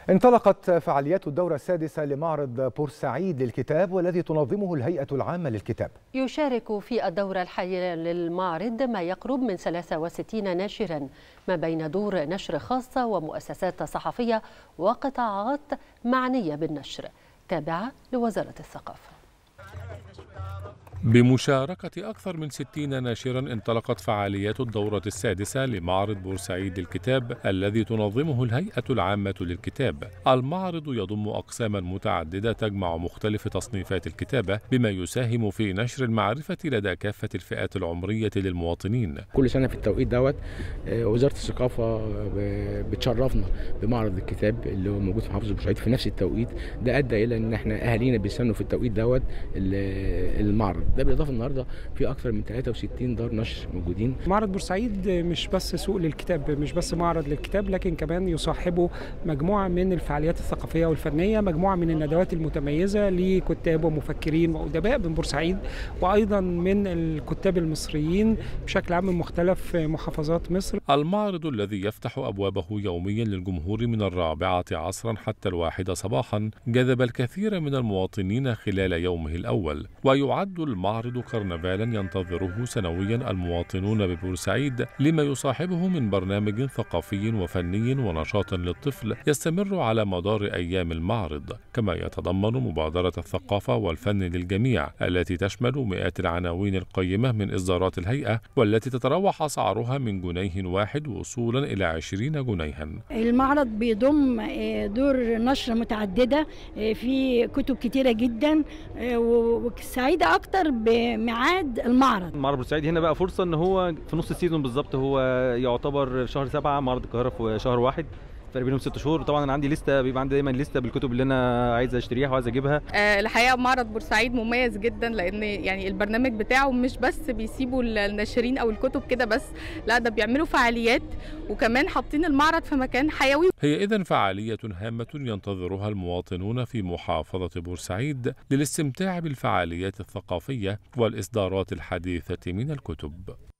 انطلقت فعاليات الدورة السادسة لمعرض بورسعيد للكتاب والذي تنظمه الهيئة العامة للكتاب يشارك في الدورة الحالية للمعرض ما يقرب من 63 ناشرا ما بين دور نشر خاصة ومؤسسات صحفية وقطاعات معنية بالنشر تابعة لوزارة الثقافة بمشاركة أكثر من 60 ناشرا انطلقت فعاليات الدورة السادسة لمعرض بورسعيد للكتاب الذي تنظمه الهيئة العامة للكتاب. المعرض يضم أقساما متعددة تجمع مختلف تصنيفات الكتابة بما يساهم في نشر المعرفة لدى كافة الفئات العمرية للمواطنين. كل سنة في التوقيت دوت وزارة الثقافة بتشرفنا بمعرض الكتاب اللي هو موجود في محافظة بورسعيد في نفس التوقيت ده أدى إلى إن احنا أهالينا بيستنوا في التوقيت دوت المعرض. ده بالاضافه النهارده في اكثر من 63 دار نشر موجودين معرض بورسعيد مش بس سوق للكتاب مش بس معرض للكتاب لكن كمان يصاحبه مجموعه من الفعاليات الثقافيه والفنيه مجموعه من الندوات المتميزه لكتاب ومفكرين وادباء من بورسعيد وايضا من الكتاب المصريين بشكل عام من مختلف محافظات مصر المعرض الذي يفتح ابوابه يوميا للجمهور من الرابعه عصرا حتى الواحده صباحا جذب الكثير من المواطنين خلال يومه الاول ويعد المعرض كرنفالا ينتظره سنويا المواطنون ببورسعيد لما يصاحبه من برنامج ثقافي وفني ونشاط للطفل يستمر على مدار ايام المعرض كما يتضمن مبادره الثقافه والفن للجميع التي تشمل مئات العناوين القيمه من اصدارات الهيئه والتي تتراوح اسعارها من جنيه واحد وصولا الى عشرين جنيها المعرض بيضم دور نشر متعدده في كتب كتيره جدا وسعيده اكتر بميعاد المعرض معرض بورسعيد هنا بقى فرصه ان هو في نص السيزون بالظبط هو يعتبر في شهر سبعة معرض القاهره في شهر واحد فرق بينهم ست شهور طبعا انا عندي لسته بيبقى عندي دايما لسته بالكتب اللي انا عايز اشتريها وعايز اجيبها أه الحقيقه معرض بورسعيد مميز جدا لان يعني البرنامج بتاعه مش بس بيسيبوا الناشرين او الكتب كده بس لا ده بيعملوا فعاليات وكمان حاطين المعرض في مكان حيوي هي اذا فعاليه هامه ينتظرها المواطنون في محافظه بورسعيد للاستمتاع بالفعاليات الثقافيه والاصدارات الحديثه من الكتب